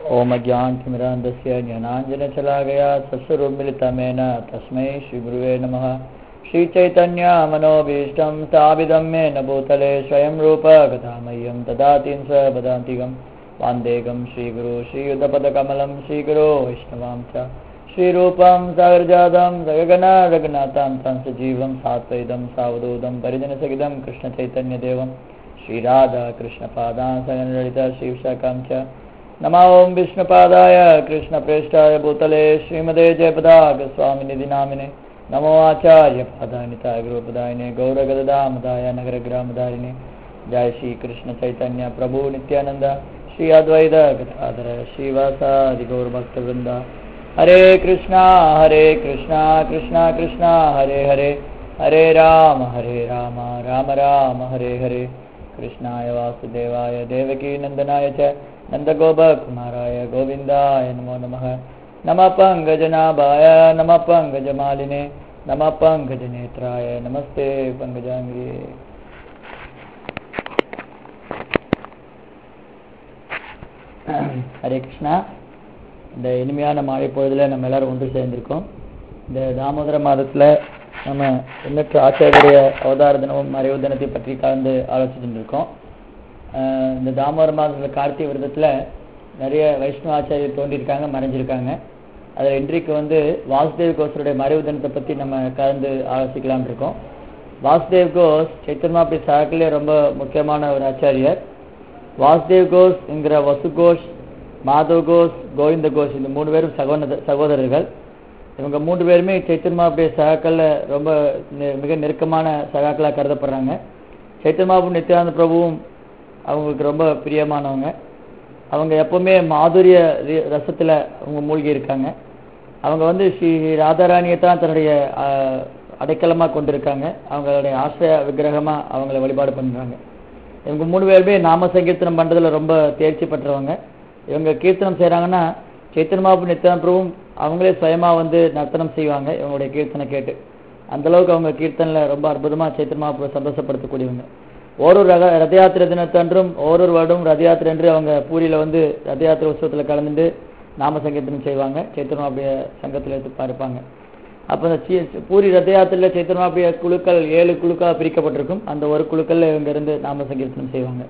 ॐ अज्ञानतिमिरान्धस्य ज्ञानाञ्जनशलाकया सस्वरूपमिलितमेन तस्मै श्रीगुरुवे नमः श्रीचैतन्यमनोभीष्टं स्थापितं मेन भूतले स्वयं रूप कथामह्यं ददातिं स वदान्तिकं वान्देकं श्रीगुरु श्रीयुधपदकमलं श्रीगुरो वैष्णवां च श्रीरूपं सागरजातं जगगण रघुनाथां तं सजीवं सात्वैदं सावधूतं परिजनसहितं कृष्णचैतन्यदेवं श्रीराधा कृष्णपादां सगनललित शिवशाखां च नमो ॐ विष्णुपादाय कृष्णप्रेष्ठाय भूतले श्रीमदे जयपदागस्वामिनिधि नामिने नमो आचार्यपादानिताय गुरुपदायिने गौरगदामदाय नगरग्रामधारिणे जय श्री कृष्ण चैतन्य प्रभु नित्यानंद श्री अद्वैत गदाधर श्रीवासादि गौरभक्तवृंद हरे कृष्णा हरे कृष्णा कृष्णा कृष्णा हरे हरे हरे राम हरे राम राम राम हरे हरे कृष्णाय वासुदेवाय देवकी नन्दनाय च नन्दगोपकुमाराय गोविन्दाय नमो नमः नमः पङ्कजनाभाय नमः पङ्कजमालिने नमः पङ्कजनेत्राय नमस्ते पङ्कजाङ्ग्रिये ஹரே கிருஷ்ணா இந்த இனிமையான மாலை பொழுதுல நம்ம எல்லாரும் ஒன்று சேர்ந்திருக்கோம் இந்த தாமோதர மாதத்துல நம்ம எண்ணற்ற ஆச்சாரிய அவதார தினமும் மறைவு தினத்தை பற்றி கலந்து ஆலோசிச்சுட்டு இருக்கோம் இந்த தாமோதர மாதத்துல கார்த்திகை விரதத்துல நிறைய வைஷ்ணவ ஆச்சாரியர் தோன்றியிருக்காங்க மறைஞ்சிருக்காங்க அதில் இன்றைக்கு வந்து வாசுதேவ் கோஸருடைய மறைவு தினத்தை பற்றி நம்ம கலந்து ஆலோசிக்கலாம்னு இருக்கோம் வாசுதேவ் கோஸ் சைத்தன்மாப்பி சாக்கிலே ரொம்ப முக்கியமான ஒரு ஆச்சாரியர் வாசுதேவ் கோஷ் என்கிற வசு கோஷ் மாதவ் கோஷ் கோவிந்த கோஷ் இந்த மூணு பேரும் சகோதர சகோதரர்கள் இவங்க மூன்று பேருமே சைத்தன்மாவுடைய சகாக்கள்ல ரொம்ப மிக நெருக்கமான சகாக்களாக கருதப்படுறாங்க சைத்தன்மாபு நித்யானந்த பிரபுவும் அவங்களுக்கு ரொம்ப பிரியமானவங்க அவங்க எப்பவுமே மாதுரிய ரசத்துல அவங்க மூழ்கி இருக்காங்க அவங்க வந்து ஸ்ரீ ராதாராணியை தான் தன்னுடைய அடைக்கலமா கொண்டிருக்காங்க அவங்களுடைய ஆசிரிய விக்கிரகமா அவங்கள வழிபாடு பண்றாங்க இவங்க மூணு பேருமே நாம சங்கீர்த்தனம் பண்றதுல ரொம்ப தேர்ச்சி பெற்றவங்க இவங்க கீர்த்தனம் செய்யறாங்கன்னா சைத்தன்மாபு நித்யானந்தரும் அவங்களே சுயமா வந்து நர்த்தனம் செய்வாங்க இவங்களுடைய கீர்த்தனை கேட்டு அந்த அளவுக்கு அவங்க கீர்த்தனில் ரொம்ப அற்புதமா சைத்தன்மாபுரை சந்தோஷப்படுத்தக்கூடியவங்க ஓரொரு ரக ரத யாத்திரை தினத்தன்றும் ஓரொரு வருடம் ரத யாத்திரை என்று அவங்க பூரியில வந்து ரத யாத்திரை உற்சவத்தில் கலந்துட்டு நாம சங்கீர்த்தனம் செய்வாங்க சைத்தன்மாபிய சங்கத்தில் இருப்பாங்க அப்போ இந்த பூரி ரத யாத்திரையில சைத்தன்மாபிய குழுக்கள் ஏழு குழுக்களாக பிரிக்கப்பட்டிருக்கும் அந்த ஒரு குழுக்கள்ல இவங்க இருந்து நாம சங்கீர்த்தனம் செய்வாங்க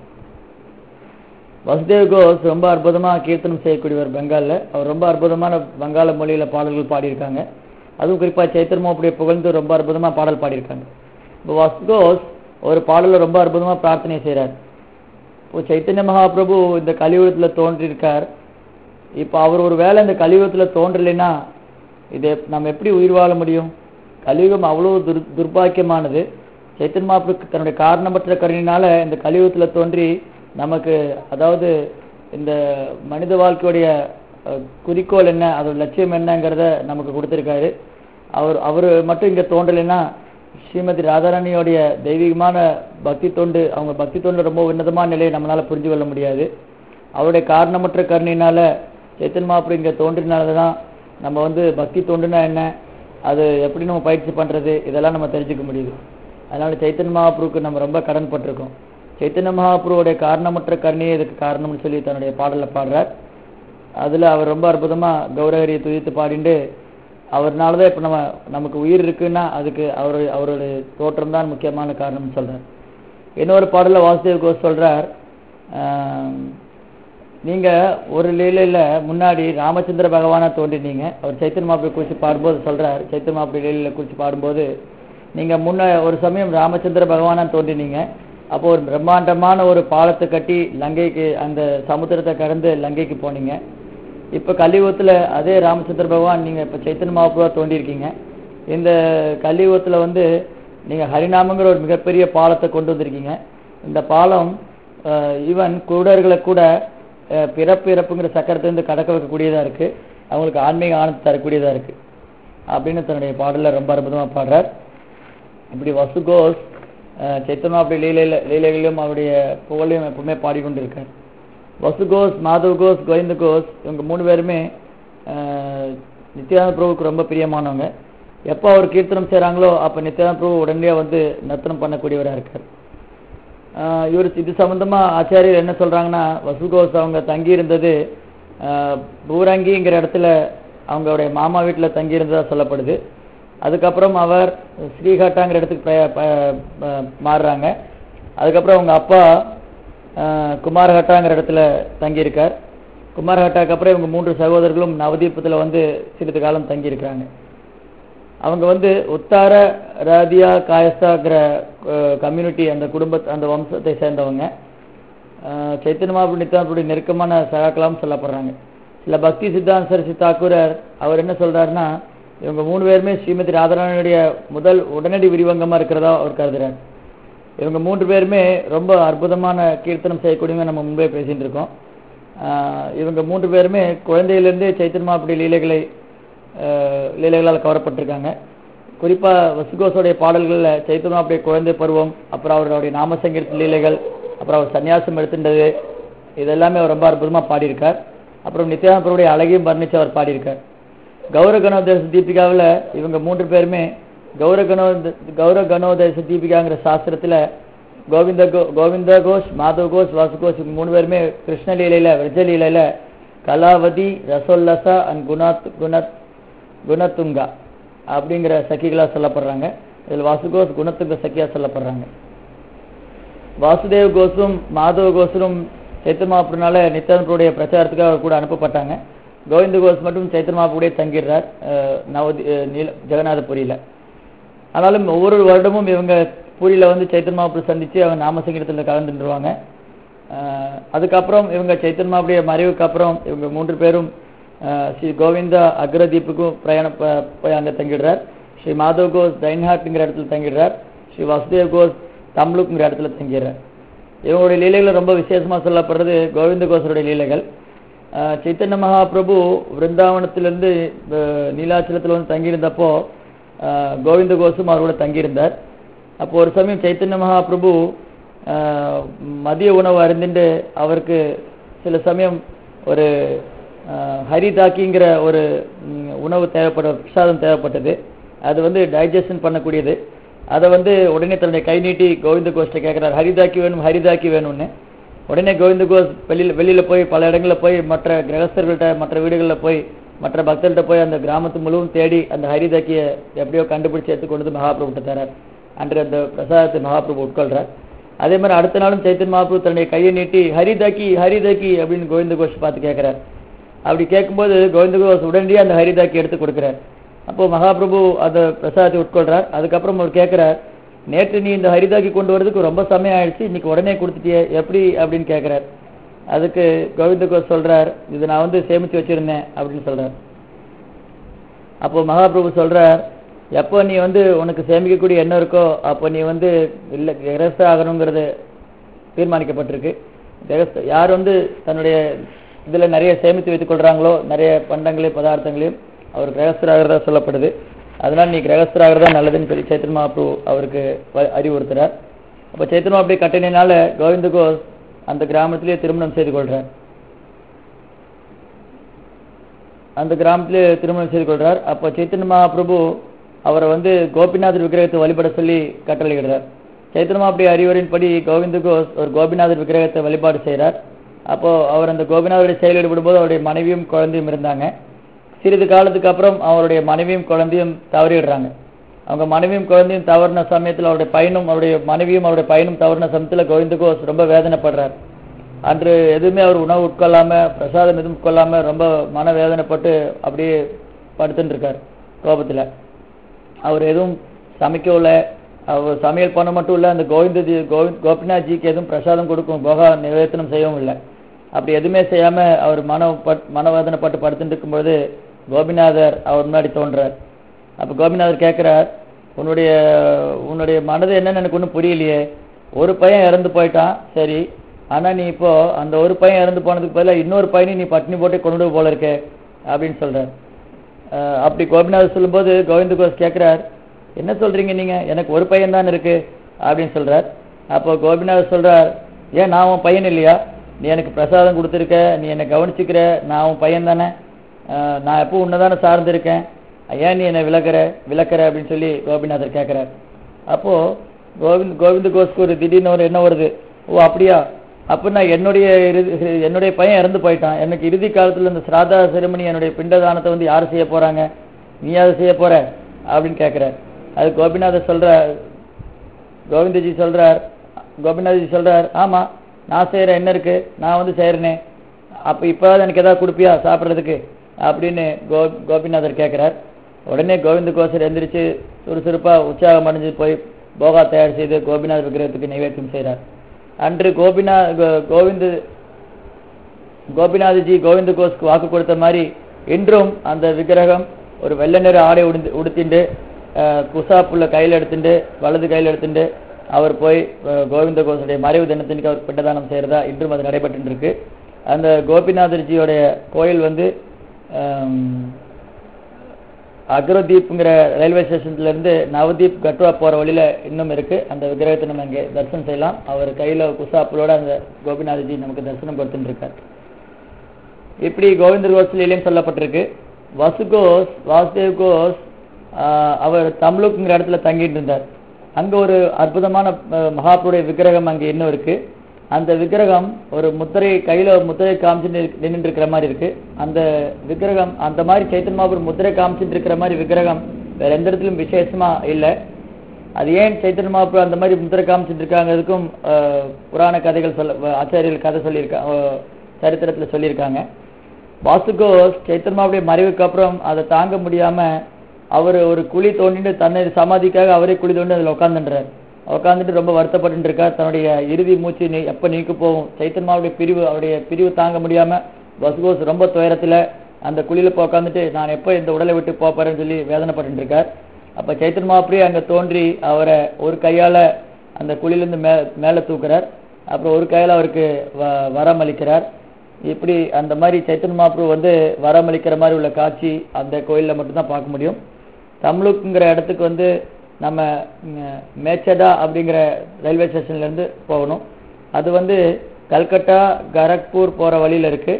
வசுதேவ் கோஸ் ரொம்ப அற்புதமா கீர்த்தனம் செய்யக்கூடியவர் பெங்கால்ல அவர் ரொம்ப அற்புதமான வங்காள மொழியில பாடல்கள் பாடியிருக்காங்க அதுவும் குறிப்பா சைத்தன்மாவுடைய புகழ்ந்து ரொம்ப அற்புதமா பாடல் பாடியிருக்காங்க இப்போ வசுகோஸ் ஒரு பாடல ரொம்ப அற்புதமா பிரார்த்தனை செய்யறார் இப்போ சைத்தன்ய மகாபிரபு இந்த கலியுகத்துல தோன்றியிருக்கார் இப்போ அவர் ஒரு வேலை இந்த கலியுகத்துல தோன்றலைன்னா இதை நம்ம எப்படி உயிர் வாழ முடியும் கலியுகம் அவ்வளவு துர் துர்பாக்கியமானது சைத்தன் மகாபிரபு தன்னுடைய காரணமற்ற கருணினால இந்த கலியுகத்துல தோன்றி நமக்கு அதாவது இந்த மனித வாழ்க்கையுடைய குறிக்கோள் என்ன அதோட லட்சியம் என்னங்கிறத நமக்கு கொடுத்திருக்காரு அவர் அவர் மட்டும் இங்க தோன்றலைன்னா ஸ்ரீமதி ராதாராணியோடைய தெய்வீகமான பக்தி தொண்டு அவங்க பக்தி தொண்டு ரொம்ப உன்னதமான நிலையை நம்மளால புரிஞ்சு கொள்ள முடியாது அவருடைய காரணமற்ற கருணினால சேத்தன் மாப்பிரம் இங்க தோன்றினாலதான் நம்ம வந்து பக்தி தொண்டுனா என்ன அது எப்படி நம்ம பயிற்சி பண்றது இதெல்லாம் நம்ம தெரிஞ்சுக்க முடியுது அதனால சைத்தன் மகாபுருக்கு நம்ம ரொம்ப கடன் பட்டிருக்கோம் சைத்தன்ய மகாபுருவோடைய காரணமற்ற கருணையே இதுக்கு காரணம்னு சொல்லி தன்னுடைய பாடல பாடுறார் அதுல அவர் ரொம்ப அற்புதமா கௌரகரியை துதித்து பாடிண்டு அவர்னாலதான் இப்ப நம்ம நமக்கு உயிர் இருக்குன்னா அதுக்கு அவரு அவருடைய தோற்றம் தான் முக்கியமான காரணம் சொல்றார் இன்னொரு பாடல வாசுதேவ் கோஷ் சொல்றார் நீங்க ஒரு லீலையில முன்னாடி ராமச்சந்திர பகவானா தோன்றினீங்க அவர் சைத்தன் மாப்பிளை குறித்து பாடும்போது சொல்றார் சைத்தன் மாப்பிளை லீலையில குறித்து பாடும்போது நீங்க முன்ன ஒரு சமயம் ராமச்சந்திர பகவானா தோன்றினீங்க அப்போ ஒரு பிரம்மாண்டமான ஒரு பாலத்தை கட்டி லங்கைக்கு அந்த சமுத்திரத்தை கடந்து லங்கைக்கு போனீங்க இப்ப கலியுகத்துல அதே ராமச்சந்திர பகவான் நீங்க இப்ப சைத்தன் மகாபுரா தோண்டியிருக்கீங்க இந்த கலியுகத்துல வந்து நீங்க ஹரிநாமங்கிற ஒரு மிகப்பெரிய பாலத்தை கொண்டு வந்திருக்கீங்க இந்த பாலம் ஈவன் குருடர்களை கூட பிறப்பு இறப்புங்கிற சக்கரத்திலிருந்து கடக்க வைக்கக்கூடியதா இருக்கு அவங்களுக்கு ஆன்மீக ஆனந்தத்தை தரக்கூடியதா இருக்கு அப்படின்னு தன்னுடைய பாடல ரொம்ப அற்புதமா பாடுறார் இப்படி வசுகோஸ் சைத்தன்மா அப்படி லீலையில லீலைகளிலும் அவருடைய புகழையும் எப்பவுமே பாடிக்கொண்டிருக்கார் வசு கோஸ் மாதவ் கோஸ் கோவிந்த கோஸ் இவங்க மூணு பேருமே நித்யானந்த பிரபுக்கு ரொம்ப பிரியமானவங்க எப்போ அவர் கீர்த்தனம் செய்கிறாங்களோ அப்போ நித்யானந்த பிரபு உடனடியாக வந்து நர்த்தனம் பண்ணக்கூடியவராக இருக்கார் ஆஹ் இவர் இது சம்பந்தமா ஆச்சாரியர் என்ன சொல்றாங்கன்னா வசுகோஸ் அவங்க தங்கி இருந்தது ஆஹ், பூரங்கிங்கிற இடத்துல அவங்களுடைய மாமா வீட்டில் தங்கியிருந்ததா சொல்லப்படுது அதுக்கப்புறம் அவர் ஸ்ரீஹட்டாங்கிற இடத்துக்கு ப- ப- ப- மாறுறாங்க அதுக்கப்புறம் அவங்க அப்பா ஆஹ், குமாரஹட்டாங்கிற இடத்துல தங்கியிருக்கார் குமாரஹட்டாக்கு அப்புறம் இவங்க மூன்று சகோதரர்களும் நவதீபத்தில் வந்து சிறிது காலம் தங்கியிருக்காங்க அவங்க வந்து உத்தார ராதியா காயஸ்தாங்கிற கம்யூனிட்டி அந்த குடும்ப அந்த வம்சத்தை சேர்ந்தவங்க ஆஹ் சைத்தன்ய மகாபுரி நித்யானந்தபுரி நெருக்கமான சகாக்களாம் சொல்லப்படுறாங்க சில பக்தி சித்தாந்த சரசி தாக்கூரர் அவர் என்ன சொல்றாருன்னா இவங்க மூணு பேருமே ஸ்ரீமதி ராதாராணியுடைய முதல் உடனடி விரிவங்கமா இருக்கிறதா அவர் கருதுறார் இவங்க மூன்று பேருமே ரொம்ப அற்புதமான கீர்த்தனம் செய்யக்கூடியவங்க நம்ம முன்பே பேசிட்டு இருக்கோம் ஆஹ் இவங்க மூன்று பேருமே குழந்தையிலிருந்தே சைத்தன்ய மகாபுரி லீலைகளை ஆஹ் லீலைகளால் கவரப்பட்டிருக்காங்க குறிப்பா வசுகோஸோடைய பாடல்கள்ல சைத்தன்ய மகாபுரி குழந்தை பருவம் அப்புறம் அவருடைய நாம சங்கீர்த்த லீலைகள் அப்புறம் அவர் சன்னியாசம் எடுத்துட்டது இதெல்லாமே அவர் ரொம்ப அற்புதமா பாடியிருக்கார் அப்புறம் நித்யானந்தருடைய அழகையும் வர்ணிச்சு அவர் பாடியிருக்கார் கௌர கணோதேச தீபிகாவில் இவங்க மூன்று பேருமே கௌர கணோ கௌர கணோதேச தீபிகாங்கிற சாஸ்திரத்துல கோவிந்த கோ- கோவிந்த கோஷ் மாதவ கோஷ் வாசு கோஷ் இவங்க மூணு பேருமே கிருஷ்ணலீலையில விரஜலீலையில கலாவதி ரசோல்லசா அண்ட் குணாத் குணத் குணத்துங்கா அப்படிங்கிற சக்கிகளா சொல்லப்படுறாங்க இதில் வாசுகோஷ் குணத்துங்க சக்கியா சொல்லப்படுறாங்க வாசுதேவ் கோஸும் மாதவ கோஸும் சைத்தன்ய மகாபுருனால நித்யானந்தருடைய பிரச்சாரத்துக்கு அவர் கூட அனுப்பப்பட்டாங்க கோவிந்த கோஸ் மட்டும் சைத்தன்ய மகாபுருடைய தங்கிடுறார் அஹ், நவதி அஹ், நீல ஜெகநாதபுரியில ஆனாலும் ஒவ்வொரு வருடமும் இவங்க பூரியில வந்து சைத்தன்ய மகாபுரு சந்திச்சு அவங்க நாம சங்கீதத்தில் கலந்துருவாங்க அஹ், அதுக்கப்புறம் இவங்க சைத்தன்ய மகாபுரிய மறைவுக்கு அப்புறம் இவங்க மூன்று பேரும் அஹ், ஸ்ரீ கோவிந்தா அக்ரதீப்புக்கும் பிரயாணம் ப- போய் அங்க தங்கிடுறார் ஸ்ரீ மாதவ் கோஸ் டைன்ஹாட்ங்கிற இடத்துல தங்கிடுறார் ஸ்ரீ வாசுதேவ் கோஸ் தம்லுக்குங்கிற இடத்துல தங்கிடுறார் இவங்களுடைய லீலைகள் ரொம்ப விசேஷமா சொல்லப்படுறது கோவிந்த கோசருடைய லீலைகள் அஹ், சைத்தன்ய மகாபிரபு விருந்தாவனத்திலிருந்து அஹ், நீலாச்சலத்தில் வந்து தங்கியிருந்தப்போ அஹ், கோவிந்த கோசும் அவரோட தங்கியிருந்தார் அப்போ ஒரு சமயம் சைத்தன்ய மகாபிரபு அஹ், மதிய உணவு அருந்திண்டு அவருக்கு சில சமயம் ஒரு அஹ், ஹரிதாக்கிங்கிற ஒரு ம், உணவு தேவைப்பட பிரசாதம் தேவைப்பட்டது அது வந்து டைஜஷன் பண்ணக்கூடியது அதை வந்து உடனே தன்னுடைய கை நீட்டி கோவிந்த கோஷ்ட கேட்கிறார் ஹரிதாக்கி வேணும் ஹரிதாக்கி வேணும்னு உடனே கோவிந்த கோஷ் வெளியில வெளியில போய் பல இடங்களில் போய் மற்ற கிரகஸ்தர்கள்ட்ட மற்ற வீடுகளில் போய் மற்ற பக்தர்கள்ட்ட போய் அந்த கிராமத்து முழுவதும் தேடி அந்த ஹரிதாக்கிய எப்படியோ கண்டுபிடிச்சு எடுத்து கொண்டு வந்து மகாபிரபுட்ட தரார் அன்று அந்த பிரசாதத்தை மகாபிரபு உட்கொள்றார் அதே மாதிரி அடுத்த நாளும் சைத்தன் மகாபிரபு தன்னுடைய கையை நீட்டி ஹரிதாக்கி ஹரிதாக்கி அப்படின்னு கோவிந்த கோஷ் பார்த்து கேட்கிறார் அப்படி கேட்கும்போது கோவிந்த கோஷ் உடனடியாக அந்த ஹரிதாக்கி எடுத்து கொடுக்கிறார் அப்போ மகாபிரபு அந்த பிரசாதத்தை உட்கொள்றார் அதுக்கப்புறம் அவர் கேட்கிறார் நேற்று நீ இந்த ஹரிதாக்கி கொண்டு வரதுக்கு ரொம்ப சமயம் ஆயிடுச்சு இன்னைக்கு உடனே கொடுத்துட்டியே எப்படி அப்படின்னு கேட்கிறார் அதுக்கு கோவிந்த கோஷ் சொல்றார் இது நான் வந்து சேமிச்சு வச்சிருந்தேன் அப்படின்னு சொல்றார் அப்போ மகாபிரபு சொல்றார் எப்போ நீ வந்து உனக்கு சேமிக்கக்கூடிய எண்ணம் இருக்கோ அப்போ நீ வந்து இல்லை கிரஸ்த ஆகணுங்கிறது தீர்மானிக்கப்பட்டிருக்கு கிரஸ்த யார் வந்து தன்னுடைய இதுல நிறைய சேமித்து வைத்துக் கொள்றாங்களோ நிறைய பண்டங்களையும் பதார்த்தங்களையும் அவர் கிரகஸ்தராகிறதா சொல்லப்படுது அதனால நீ கிரகஸ்தராகிறதா நல்லதுன்னு சொல்லி சைத்தன்ய மகாபிரபு அவருக்கு வ- அறிவுறுத்துறார் அப்போ சைத்தன்ய மகாபிரபு கட்டணையினால கோவிந்த கோஷ் அந்த கிராமத்திலேயே திருமணம் செய்து கொள்றார் அந்த கிராமத்திலே திருமணம் செய்து கொள்றார் அப்போ சைத்தன்ய மகாபிரபு அவரை வந்து கோபிநாதர் விக்கிரகத்தை வழிபட சொல்லி கட்டளையிடுறார் சைத்தன்ய மகாபிரபு அறிவுரையின்படி கோவிந்த கோஷ் ஒரு கோபிநாதர் விக்கிரகத்தை வழிபாடு செய்கிறார் அப்போ அவர் அந்த கோபிநாதருடைய செயலில் ஈடுபடும்போது அவருடைய மனைவியும் குழந்தையும் இருந்தாங்க சிறிது காலத்துக்கு அப்புறம் அவருடைய மனைவியும் குழந்தையும் தவறிடுறாங்க அவங்க மனைவியும் குழந்தையும் தவறின சமயத்தில் அவருடைய பையனும் அவருடைய மனைவியும் அவருடைய பையனும் தவறின சமயத்தில் கோவிந்த கோஷ் ரொம்ப வேதனைப்படுறார் அன்று எதுவுமே அவர் உணவு உட்கொள்ளாம பிரசாதம் எதுவும் உட்கொள்ளாம ரொம்ப மன வேதனைப்பட்டு அப்படியே படுத்துட்டு இருக்கார் கோபத்துல அவர் எதுவும் சமைக்கவும் இல்லை அவர் சமையல் பண்ண மட்டும் இல்லை அந்த கோவிந்த கோவிந்த் கோபிநாத்ஜிக்கு எதுவும் பிரசாதம் கொடுக்கும் போகா நிவேதனம் செய்யவும் இல்லை அப்படி எதுவுமே செய்யாம அவர் மன பட் மனவேதனைப்பட்டு படுத்துட்டு இருக்கும்போது கோபிநாதர் அவர் முன்னாடி தோன்றார் அப்ப கோபிநாதர் கேட்கிறார் உன்னுடைய உன்னுடைய மனது என்னன்னு எனக்கு ஒன்றும் புரியலையே ஒரு பையன் இறந்து போயிட்டான் சரி ஆனா நீ இப்போ அந்த ஒரு பையன் இறந்து போனதுக்கு பதிலா இன்னொரு பையனை நீ பட்டினி போட்டு கொண்டு போல இருக்கே அப்படின்னு சொல்றார் அஹ் அப்படி கோபிநாதர் சொல்லும்போது கோவிந்த கோஷ் கேட்கிறார் என்ன சொல்றீங்க நீங்க எனக்கு ஒரு பையன் தான் இருக்கு அப்படின்னு சொல்றார் அப்போ கோபிநாதர் சொல்றார் ஏன் நான் உன் பையன் இல்லையா நீ எனக்கு பிரசாதம் கொடுத்துருக்க நீ என்னை கவனிச்சுக்கிற நான் உன் பையன் தானே அஹ் நான் எப்போ உன்னதானே சார்ந்திருக்கேன் ஏன் நீ என்னை விளக்குற விளக்குற அப்படின்னு சொல்லி கோபிநாதர் கேட்கிறார் அப்போ கோவிந்த் கோவிந்த கோஷ்க்கு ஒரு திடீர்னு ஒரு என்ன வருது ஓ அப்படியா அப்படின்னா என்னுடைய இறுதி என்னுடைய பையன் இறந்து போயிட்டான் எனக்கு இறுதி காலத்துல இந்த சிராதா செருமனி என்னுடைய பிண்டதானத்தை வந்து யார் செய்ய போறாங்க நீ அதை செய்ய போற அப்படின்னு கேட்கிறார் அது கோபிநாதர் சொல்ற கோவிந்தஜி சொல்றார் கோபிநாத்ஜி சொல்றார் ஆமா நான் செய்யறேன் என்ன இருக்கு நான் வந்து செய்யறேனே அப்ப இப்போதான் எனக்கு ஏதாவது கொடுப்பியா சாப்பிட்றதுக்கு அப்படின்னு கோ கோபிநாதர் கேட்கிறார் உடனே கோவிந்த கோசர் எந்திரிச்சு சுறுசுறுப்பா உற்சாகம் அடைஞ்சு போய் போகா தயார் செய்து கோபிநாத் விக்கிரகத்துக்கு நைவேத்தியம் செய்கிறார் அன்று கோபிநா கோ- கோவிந்த கோபிநாத்ஜி கோவிந்த கோஸ்க்கு வாக்கு கொடுத்த மாதிரி இன்றும் அந்த விக்கிரகம் ஒரு வெள்ளை நிற ஆடை உடுந்து உடுத்திண்டு அஹ், குசா புல்ல கையில் எடுத்துட்டு வலது கையில் எடுத்துட்டு அவர் போய் அஹ், கோவிந்த கோசனுடைய மறைவு தினத்திற்கு அவர் பிண்டதானம் செய்யறதா இன்றும் அது நடைபெற்று இருக்கு அந்த கோபிநாதர்ஜியோடைய கோயில் வந்து ஆம், அக்ரதீப்ங்கிற ரயில்வே ஸ்டேஷன்ல இருந்து நவதீப் கட்வா போற வழியில இன்னும் இருக்கு அந்த விக்கிரகத்தை நம்ம இங்கே தரிசனம் செய்யலாம் அவர் கையில குசாப்புலோட அந்த கோபிநாதஜி நமக்கு தரிசனம் கொடுத்துட்டு இருக்கார் இப்படி கோவிந்தர் கோஸ்லையும் சொல்லப்பட்டிருக்கு வசுகோஸ் வாசுதேவ் கோஸ் ஆஹ், அவர் தம்லுக்குங்கிற இடத்துல தங்கிட்டு இருந்தார் அங்க ஒரு அற்புதமான ஆஹ், மகாபுருடைய விக்கிரகம் அங்க இன்னும் இருக்கு அந்த விக்கிரகம் ஒரு முத்திரை கையில ஒரு முத்திரை காமிச்சுட்டு நின்று இருக்கிற மாதிரி இருக்கு அந்த விக்கிரகம் அந்த மாதிரி சைத்தன் மகாபுர் முத்திரை காமிச்சுட்டு இருக்கிற மாதிரி விக்கிரகம் வேற எந்த இடத்துலயும் விசேஷமா இல்லை அது ஏன் சைத்தன்ய மகாபுரு அந்த மாதிரி முத்திரை காமிச்சிட்டு இருக்காங்கிறதுக்கும் ஆஹ், புராண கதைகள் சொல்ல ஆச்சாரியர்கள் கதை சொல்லியிருக்கா ஆஹ், சரித்திரத்துல சொல்லியிருக்காங்க வாசுகோஸ் சைத்தன்மாவுடைய மறைவுக்கு அப்புறம் அதை தாங்க முடியாம அவர் ஒரு குழி தோண்டிட்டு தன்னை சமாதிக்காக அவரே குழி தோண்டி அதில் உட்காந்துன்றார் உட்காந்துட்டு ரொம்ப வருத்தப்பட்டு இருக்கார் தன்னுடைய இறுதி மூச்சு நீ எப்ப நீக்கு போகும் சைத்தன்மாவுடைய பிரிவு அவருடைய பிரிவு தாங்க முடியாம வசுகோஸ் ரொம்ப துயரத்துல அந்த குழியில போய் உட்காந்துட்டு நான் எப்போ இந்த உடலை விட்டு போப் போறேன்னு சொல்லி வேதனைப்பட்டு இருக்கார் அப்ப சைத்தன் மாப்பிரி அங்க தோன்றி அவரை ஒரு கையால அந்த குழியிலிருந்து மே மேல தூக்குறார் அப்புறம் ஒரு கையால அவருக்கு வ- வரம் அளிக்கிறார் இப்படி அந்த மாதிரி சைத்தன் மாப்ரு வந்து வரம் அளிக்கிற மாதிரி உள்ள காட்சி அந்த கோயில்ல மட்டும்தான் பார்க்க முடியும் தம்லுக்குங்கிற இடத்துக்கு வந்து நம்ம ம், மேச்சடா அப்படிங்கிற ரயில்வே ஸ்டேஷன்ல இருந்து போகணும் அது வந்து கல்கட்டா கரக்பூர் போற வழியில இருக்கு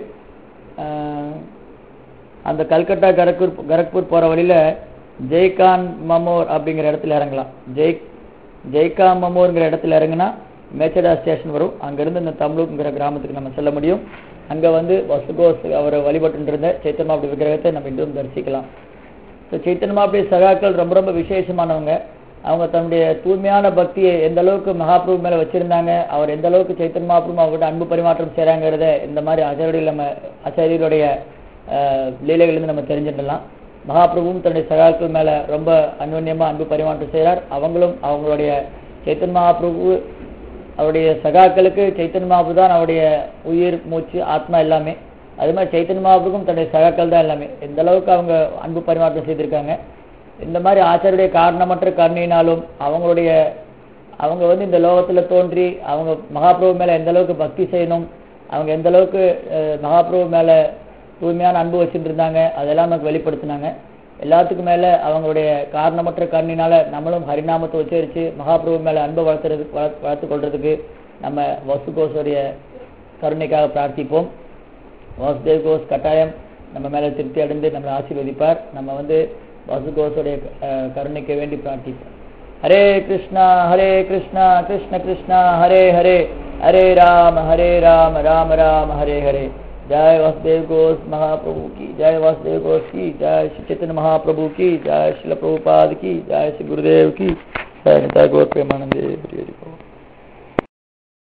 அஹ், அந்த கல்கட்டா கரக்பூர் கரக்பூர் போற வழியில ஜெய்கான் மமோர் அப்படிங்கிற இடத்துல இறங்கலாம் ஜெய் ஜெய்கா மமோர்ங்கிற இடத்துல இறங்குனா மேச்சடா ஸ்டேஷன் வரும் அங்கிருந்து இந்த தம்லூக்குங்கிற கிராமத்துக்கு நம்ம செல்ல முடியும் அங்க வந்து வசுகோஸ் அவரை வழிபட்டு இருந்த சைத்தன்மாபுரி விக்கிரகத்தை நம்ம இன்றும் தரிசிக்கலாம் ஸோ சைத்தன்மாபுரி சகாக்கள் ரொம்ப ரொம்ப விசேஷமானவங்க அவங்க தன்னுடைய தூய்மையான பக்தியை எந்த அளவுக்கு மகாபிரபு மேல வச்சிருந்தாங்க அவர் எந்த அளவுக்கு சைத்தன் மகாபிரபு அவர்கிட்ட அன்பு பரிமாற்றம் செய்றாங்கிறத இந்த மாதிரி ஆச்சாரியர்கள் நம்ம ஆச்சாரியருடைய ஆஹ், லீலைகளிலிருந்து நம்ம தெரிஞ்சுக்கலாம் மகாபிரபுவும் தன்னுடைய சகாக்கள் மேல ரொம்ப அன்யோன்யமா அன்பு பரிமாற்றம் செய்றார் அவங்களும் அவங்களுடைய சைத்தன் மகாபிரபு அவருடைய சகாக்களுக்கு சைத்தன் மகாபு தான் அவருடைய உயிர் மூச்சு ஆத்மா எல்லாமே அது மாதிரி சைத்தன் மகாபுக்கும் தன்னுடைய சகாக்கள் தான் எல்லாமே எந்த அளவுக்கு அவங்க அன்பு பரிமாற்றம் செய்திருக்காங்க இந்த மாதிரி ஆச்சாரியருடைய காரணமற்ற கருணையினாலும் அவங்களுடைய அவங்க வந்து இந்த லோகத்துல தோன்றி அவங்க மகாபிரபு மேல எந்த அளவுக்கு பக்தி செய்யணும் அவங்க எந்த அளவுக்கு அஹ், மகாபிரபு மேல தூய்மையான அன்பு வச்சுட்டு இருந்தாங்க அதெல்லாம் நமக்கு வெளிப்படுத்தினாங்க எல்லாத்துக்கும் மேல அவங்களுடைய காரணமற்ற கருணையினால நம்மளும் ஹரிநாமத்தை உச்சரிச்சு மகாபிரபு மேல அன்பை வளர்த்துறதுக்கு வளர்த்து வளர்த்து கொள்றதுக்கு நம்ம வசுகோசோடைய கருணைக்காக பிரார்த்திப்போம் வாசுதேவ் கோஸ் கட்டாயம் நம்ம மேல திருப்தி அடைந்து நம்மளை ஆசீர்வதிப்பார் நம்ம வந்து வாசுகோஸுடைய அஹ், கருணைக்கு வேண்டி பிரார்த்திப்போம் ஹரே கிருஷ்ணா ஹரே கிருஷ்ணா கிருஷ்ண கிருஷ்ணா ஹரே ஹரே ஹரே ராம ஹரே ராம ராம ராம ஹரே ஹரே जय वासुदेव घोष महाप्रभु की जय वासुदेव घोष की जय श्री चैतन्य महाप्रभु की जय श्रील प्रभुपाद की जय श्री गुरुदेव की जय निताय गौर प्रेमानंदे हरि हरि बोल।